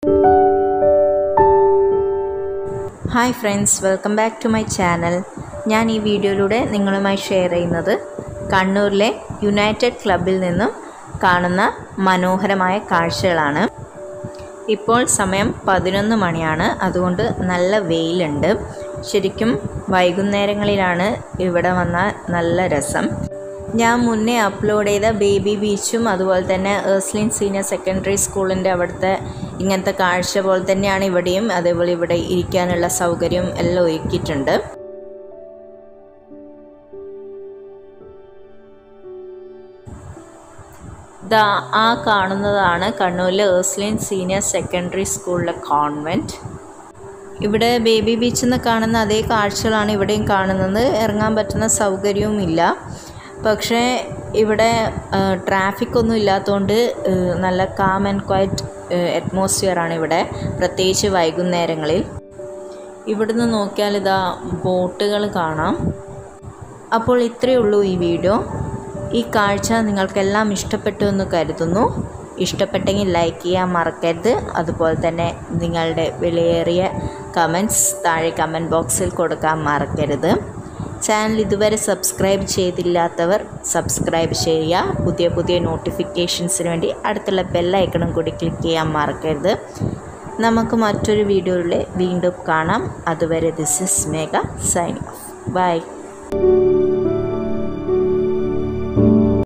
hi friends welcome back to my channel ഞാൻ ഈ വീഡിയോയിലൂടെ നിങ്ങളുമായി ഷെയർ ചെയ്യുന്നത് കണ്ണൂരിലെ യുണൈറ്റഡ് ക്ലബിൽ നിന്നും കാണുന്ന മനോഹരമായ കാഴ്ചകളാണ് ഇപ്പോൾ സമയം പതിനൊന്ന് മണിയാണ് അതുകൊണ്ട് നല്ല വെയിലുണ്ട് ശരിക്കും വൈകുന്നേരങ്ങളിലാണ് ഇവിടെ വന്ന നല്ല രസം ഞാൻ മുന്നേ അപ്ലോഡ് ചെയ്ത ബേബി ബീച്ചും അതുപോലെ തന്നെ ഏഴ്സ്ലിൻ സീനിയർ സെക്കൻഡറി സ്കൂളിൻ്റെ അവിടുത്തെ ഇങ്ങനത്തെ കാഴ്ച പോലെ തന്നെയാണ് ഇവിടെയും അതേപോലെ ഇവിടെ ഇരിക്കാനുള്ള സൗകര്യം എല്ലാം ഒരുക്കിയിട്ടുണ്ട് ദാ ആ കാണുന്നതാണ് കണ്ണൂരിലെ ഏഴ്സ്ലിൻ സീനിയർ സെക്കൻഡറി സ്കൂളിലെ കോൺവെൻറ്റ് ഇവിടെ ബേബി ബീച്ചിൽ നിന്ന് കാണുന്ന അതേ കാഴ്ചകളാണ് ഇവിടെയും കാണുന്നത് ഇറങ്ങാൻ പറ്റുന്ന സൗകര്യവും ഇല്ല പക്ഷേ ഇവിടെ ട്രാഫിക് ഒന്നും ഇല്ലാത്തതുകൊണ്ട് നല്ല കാം ആൻഡ് ക്വയറ്റ് അറ്റ്മോസ്ഫിയർ ആണ് ഇവിടെ പ്രത്യേകിച്ച് വൈകുന്നേരങ്ങളിൽ ഇവിടുന്ന് നോക്കിയാൽ ഇതാ ബോട്ടുകൾ കാണാം അപ്പോൾ ഇത്രയേ ഉള്ളൂ ഈ വീഡിയോ ഈ കാഴ്ച നിങ്ങൾക്കെല്ലാം ഇഷ്ടപ്പെട്ടു എന്ന് കരുതുന്നു ഇഷ്ടപ്പെട്ടെങ്കിൽ ലൈക്ക് ചെയ്യാൻ മറക്കരുത് അതുപോലെ തന്നെ നിങ്ങളുടെ വിലയേറിയ കമൻറ്റ്സ് താഴെ കമൻറ്റ് ബോക്സിൽ കൊടുക്കാൻ മറക്കരുത് ചാനൽ ഇതുവരെ സബ്സ്ക്രൈബ് ചെയ്തില്ലാത്തവർ സബ്സ്ക്രൈബ് ചെയ്യുക പുതിയ പുതിയ നോട്ടിഫിക്കേഷൻസിന് വേണ്ടി അടുത്തുള്ള ബെല്ലൈക്കണും കൂടി ക്ലിക്ക് ചെയ്യാൻ മറക്കരുത് നമുക്ക് മറ്റൊരു വീഡിയോയിൽ വീണ്ടും കാണാം അതുവരെ this is Megha sign off by